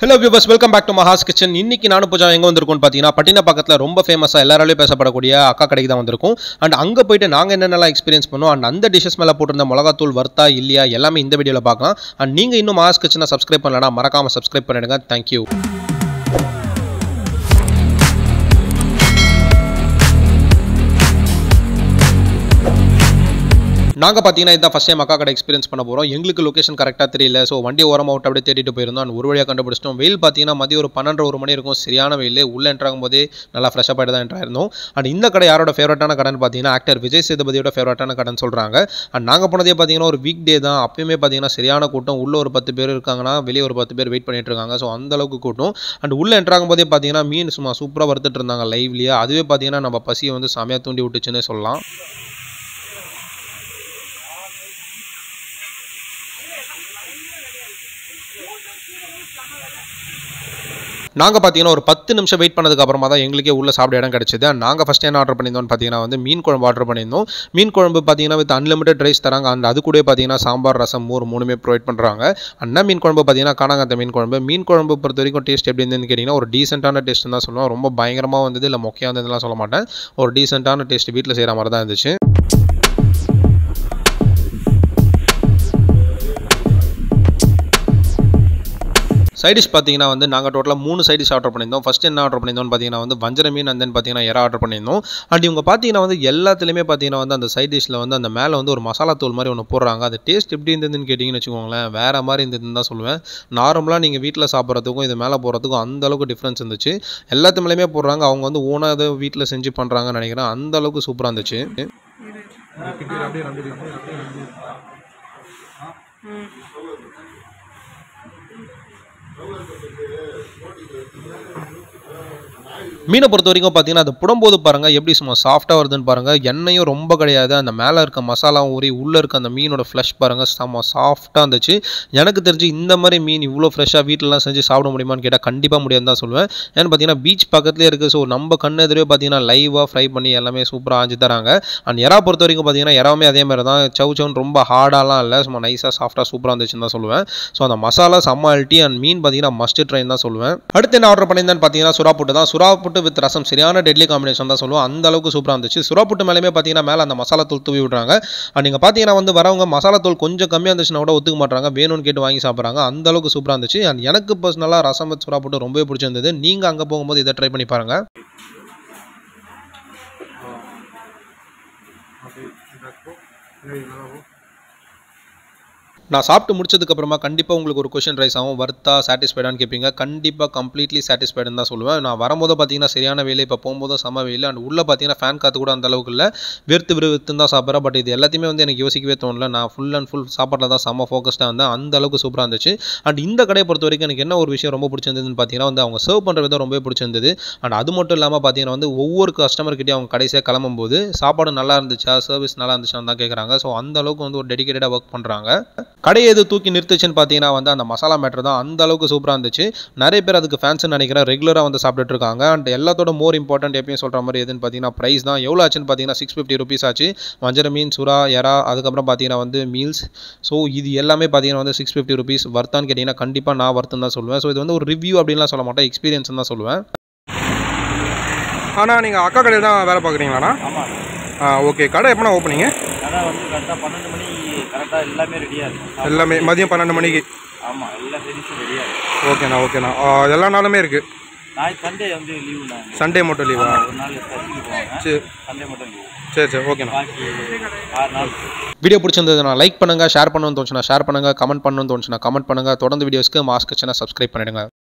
hello viewers welcome back to Maha's kitchen இன்னைக்கு நானும் பூஜா எங்கே வந்திருக்கோம்னு பார்த்தீங்கன்னா பட்டின பக்கத்தில் ரொம்ப ஃபேமஸாக எல்லாராலையும் பேசப்படக்கூடிய அக்கா கடைக்கு தான் வந்திருக்கும் அண்ட் அங்கே போயிட்டு நாங்கள் என்னென்னலாம் எக்ஸ்பீரியன்ஸ் பண்ணோம் அண்ட் அந்த டிஷஸ் மேலே போட்டிருந்த மிளகாத்தூள் வர்த்தா இல்லையா எல்லாமே இந்த வீடியோவில் பார்க்கலாம் அண்ட் நீங்கள் இன்னும் மஹாஸ் கிச்சனை சப்ஸ்கிரைப் பண்ணலனா மறக்காமல் சப்ஸ்கிரைப் பண்ணிடுங்க தேங்க்யூ நாங்கள் பார்த்தீங்கன்னா இதான் ஃபஸ்ட் டைம் அக்கா கடை எக்ஸ்பீரியன்ஸ் பண்ண போகிறோம் எங்களுக்கு லொகேஷன் கரெக்டாக தெரியல ஸோ வண்டி ஓரம் அவுட் அப்படியே தேடிட்டு போயிருந்தோம் and ஒரு வழியாக கண்டுபிடிச்சிட்டோம் வெயில் பார்த்தீங்கன்னா மதியம் ஒரு பன்னெண்டு ஒரு மணி இருக்கும் சரியான வெயில் உள்ளே என்ட்ராகும் போதே நல்லா ஃப்ரெஷ்ஷாக ஆகிட்டு தான் என்ட்ரா இருந்தோம் அண்ட் இந்த கடை யாரோட ஃபேவரட்டான கடைன்னு பார்த்தீங்கன்னா ஆக்டர் விஜய் சேதுபதியோட ஃபேவரட்டான கடைன்னு சொல்கிறாங்க அண்ட் நாங்கள் போனதே பார்த்தீங்கன்னா ஒரு வீக் டே தான் அப்பயுமே பார்த்தீங்கன்னா சரியான கூட்டம் உள்ள ஒரு பத்து பேர் இருக்காங்கன்னா வெளியே ஒரு பத்து பேர் வெயிட் பண்ணிட்டு இருக்காங்க ஸோ அந்த அளவுக்கு கூட்டம் அண்ட் உள்ளே என்ட்ராகும் போதே பார்த்தீங்கன்னா மீன் சும்மா சூப்பராக வறுத்துட்டு இருந்தாங்க லைவ்லியாக அதுவே பார்த்தீங்கன்னா நம்ம பசியை வந்து செமையாக தூண்டி விட்டுச்சுன்னு சொல்லலாம் நாங்கள் பார்த்தீங்கன்னா ஒரு பத்து நிமிஷம் வெயிட் பண்ணதுக்கு அப்புறமா தான் எங்களுக்கே உள்ள சாப்பிட இடம் கிடச்சிது நாங்கள் ஃபஸ்ட் என்ன ஆர்டர் பண்ணியிருந்தோம்னு பார்த்தீங்கன்னா வந்து மீன் குழம்பு ஆர்டர் பண்ணியிருந்தோம் மீன் குழம்பு பார்த்தீங்கன்னா வித் அன்லிமிட்டட் ரைஸ் தராங்க அண்ட் அது கூட பார்த்தீங்கன்னா சாம்பார் ரசம் மோர் மூணுமே ப்ரொவைட் பண்ணுறாங்க அண்ணா மீன் குழம்பு பார்த்தீங்கன்னா காணாங்கத்த மீன் குழம்பு மீன் குழம்பு பொறுத்த வரைக்கும் டேஸ்ட் எப்படி இருந்ததுன்னு கேட்டிங்கன்னா ஒரு டீசென்ட்டான டேஸ்ட் தான் சொல்லுவேன் ரொம்ப பயங்கரமாக வந்தது இல்லை மொக்கையாக வந்ததுலாம் சொல்ல மாட்டேன் ஒரு டீசென்ட்டான டேஸ்ட் வீட்டில் செய்கிற மாதிரி தான் இருந்துச்சு சைடிஷ் பார்த்தீங்கன்னா வந்து நாங்கள் டோட்டலாக மூணு சைடிஷ் ஆர்டர் பண்ணியிருந்தோம் ஃபஸ்ட் என்ன ஆர்டர் பண்ணியிருந்தோம்னு பார்த்தீங்கன்னா வந்து வஞ்சர மீன் அண்ட் தென் பார்த்தீங்கன்னா எறா ஆர்டர் பண்ணியிருந்தோம் அண்ட் இவங்க பார்த்தீங்கன்னா வந்து எல்லாத்துலேயுமே பார்த்தீங்கன்னா வந்து அந்த சைட் டிஷ்ஷில் வந்து அந்த மேலே வந்து ஒரு மசாலா தூள் மாதிரி ஒன்று போடுறாங்க அது டேஸ்ட் எப்படி இருந்ததுன்னு கேட்டிங்கன்னு வச்சுக்கோங்களேன் வேறு மாதிரி இருந்ததுன்னு தான் சொல்லுவேன் நார்மலாக நீங்கள் வீட்டில் சாப்பிட்றதுக்கும் இது மேலே போகிறதுக்கும் அந்த அளவுக்கு டிஃப்ரென்ஸ் இருந்துச்சு எல்லாத்து மேலேயுமே போடுறாங்க அவங்க வந்து ஓனாக அதை வீட்டில் செஞ்சு பண்ணுறாங்கன்னு நினைக்கிறேன் அந்த அளவுக்கு சூப்பராக இருந்துச்சு மீனை பொறுத்த வரைக்கும் பார்த்தீங்கன்னா அது புடம்போது பாருங்கள் எப்படி சும்மா சாஃப்டாக வருதுன்னு பாருங்கள் எண்ணெயும் ரொம்ப கிடையாது அந்த மேலே இருக்க மசாலாவும் ஊறி உள்ளே இருக்க அந்த மீனோட ஃப்ளஷ் பாருங்கள் செம்ம சாஃப்டாக இருந்துச்சு எனக்கு தெரிஞ்சு இந்த மாதிரி மீன் இவ்வளோ ஃப்ரெஷ்ஷாக வீட்டிலலாம் செஞ்சு சாப்பிட முடியுமான்னு கேட்டால் கண்டிப்பாக முடியாது தான் சொல்லுவேன் ஏன்னு பார்த்தீங்கன்னா பீச் பக்கத்துலேயே இருக்குது ஸோ நம்ம கண்ணு எதிரே பார்த்தீங்கன்னா லைவாக ஃப்ரை பண்ணி எல்லாமே சூப்பராக ஆஞ்சு தராங்க அண்ட் எறா பொறுத்த வரைக்கும் பார்த்தீங்கன்னா எறாவுமே அதே மாதிரி தான் சவு சவுன்னு ரொம்ப ஹார்டாலாம் இல்லை சும்மா நைஸாக சாஃப்டாக சூப்பராக இருந்துச்சுன்னு தான் சொல்லுவேன் ஸோ அந்த மசாலா செம்ம அல்ட்டி அண்ட் மீன் பார்த்தீங்கன்னா மஸ்ட் ட்ரைன் தான் சொல்லுவேன் அடுத்து என்ன ஆர்டர் பண்ணியிருந்தேன்னு பார்த்தீங்கன்னா சுறா புட்டு தான் சுறா புட்டு வித் ரசம் சரியான டெட்லி காம்பினேஷன் தான் சொல்லுவோம் அந்த அளவுக்கு சூப்பராக இருந்துச்சு சுறா புட்டு மேலேயுமே பார்த்தீங்கன்னா மேலே அந்த மசாலா தூள் தூவி விட்றாங்க அண்ட் நீங்கள் பார்த்தீங்கன்னா வந்து வரவங்க மசாலா தூள் கொஞ்சம் கம்மியாக இருந்துச்சுன்னா கூட ஒத்துக்க மாட்டாங்க வேணும்னு கேட்டு வாங்கி சாப்பிட்றாங்க அந்த அளவுக்கு சூப்பராக இருந்துச்சு அண்ட் எனக்கு பர்சனலாக ரசம் வித் சுறா புட்டு ரொம்பவே பிடிச்சிருந்தது நீங்கள் அங்கே போகும்போது இதை ட்ரை பண்ணி பாருங்கள் நான் சாப்பிட்டு முடிச்சதுக்கப்புறமா கண்டிப்பாக உங்களுக்கு ஒரு கொஷின் ரைஸ் ஆகும் வர்த்தா சாட்டிஸ்ஃபைடான்னு கேட்பீங்க கண்டிப்பாக கம்ப்ளீட்லி சாட்டிஸ்ஃபைடுன்னு தான் சொல்லுவேன் நான் வரும்போது பார்த்தீங்கன்னா சரியான வெயில் இப்போ போகும்போது செம வெயில் அண்ட் உள்ளே பார்த்தீங்கன்னா ஃபேன் காற்று கூட அந்த அளவுக்கு இல்லை வெறுத்து விறுவிறுத்து தான் சாப்பிட்றேன் பட் இது எல்லாத்தையுமே வந்து எனக்கு யோசிக்கவே தோணல நான் ஃபுல் அண்ட் ஃபுல் சாப்பாட்டில் தான் செம்ம ஃபோக்கஸ்டாக இருந்தேன் அந்த அளவுக்கு சூப்பராக இருந்துச்சு அண்ட் இந்த கடையை பொறுத்த வரைக்கும் எனக்கு என்ன ஒரு விஷயம் ரொம்ப பிடிச்சிருந்ததுன்னு பார்த்தீங்கன்னா வந்து அவங்க சர்வ் பண்ணுற விதம் ரொம்ப பிடிச்சிருந்தது அண்ட் அது மட்டும் இல்லாமல் பார்த்தீங்கன்னா வந்து ஒவ்வொரு கஸ்டமர்கிட்டையும் அவங்க கடைசியாக கிளம்பும்போது சாப்பாடு நல்லா இருந்துச்சா சர்வீஸ் நல்லா இருந்துச்சான்னு தான் கேட்குறாங்க ஸோ அந்த அளவுக்கு வந்து ஒரு டெடிக்கேட்டடாக ஒர்க் பண்ணுறாங்க கடையை எது தூக்கி நிறுத்துச்சுன்னு பார்த்தீங்கன்னா வந்து அந்த மசாலா மேட்ரு தான் அந்த அளவுக்கு சூப்பராக இருந்துச்சு நிறைய பேர் அதுக்கு ஃபேன்ஸ்னு நினைக்கிறேன் ரெகுலராக வந்து சாப்பிட்டுட்டு இருக்காங்க அண்ட் எல்லாத்தோட மோர் இம்பார்ட்டன்ட் எப்பயும் சொல்கிற மாதிரி எதுன்னு பார்த்தீங்கன்னா ப்ரைஸ் தான் எவ்வளோ ஆச்சுன்னு பார்த்தீங்கன்னா சிக்ஸ் ஃபிஃப்டி ருபீஸ் ஆச்சு வஞ்சர மீன் சுறா எறா அதுக்கப்புறம் பார்த்தீங்கன்னா வந்து மீல்ஸ் ஸோ இது எல்லாமே பார்த்தீங்கன்னா வந்து சிக்ஸ் ஃபிஃப்டி ருபீஸ் வர்த்தான்னு கேட்டிங்கன்னா கண்டிப்பாக நான் வர்த்துன்னு தான் சொல்லுவேன் ஸோ இது வந்து ஒரு ரிவ்யூ அப்படின்லாம் சொல்ல மாட்டேன் எக்ஸ்பீரியன்ஸ் தான் சொல்லுவேன் அண்ணா நீங்கள் அக்கா கடையில் தான் வேலை பார்க்குறீங்களாண்ணா ஆமாம் ஆ ஓகே கடை எப்போண்ணா ஓப்பனிங்க கடை வந்து கரெக்டாக பன்னெண்டு மணி கரெக்டாக எல்லாமே ரெடியாக இருக்கும் எல்லாமே மதியம் பன்னெண்டு மணிக்கு ஆமாம் எல்லா சர்வீஸும் ரெடியாக இருக்கும் ஓகேண்ணா ஓகேண்ணா ஆ, எல்லா நாளுமே இருக்குது நாளைக்கு சண்டே வந்து லீவு நான் சண்டே மட்டும் லீவா ஒரு நாள் சர்ச்சுக்கு போவாங்க சரி சண்டே மட்டும் லீவு சரி சரி ஓகேண்ணா பாக்கி ஆறு நாள் வீடியோ பிடிச்சிருந்ததுனா லைக் பண்ணுங்கள் ஷேர் பண்ணணும்னு தோணுச்சுன்னா ஷேர் பண்ணுங்கள் கமெண்ட் பண்ணணும்னு தோணுச்சுன்னா கமெண்ட் பண்ணுங்கள் தொடர்ந்து வீடியோஸ்க்கு மாஸ்க் கிச்சனை சப்ஸ்கிரைப் பண்ணிடுங்க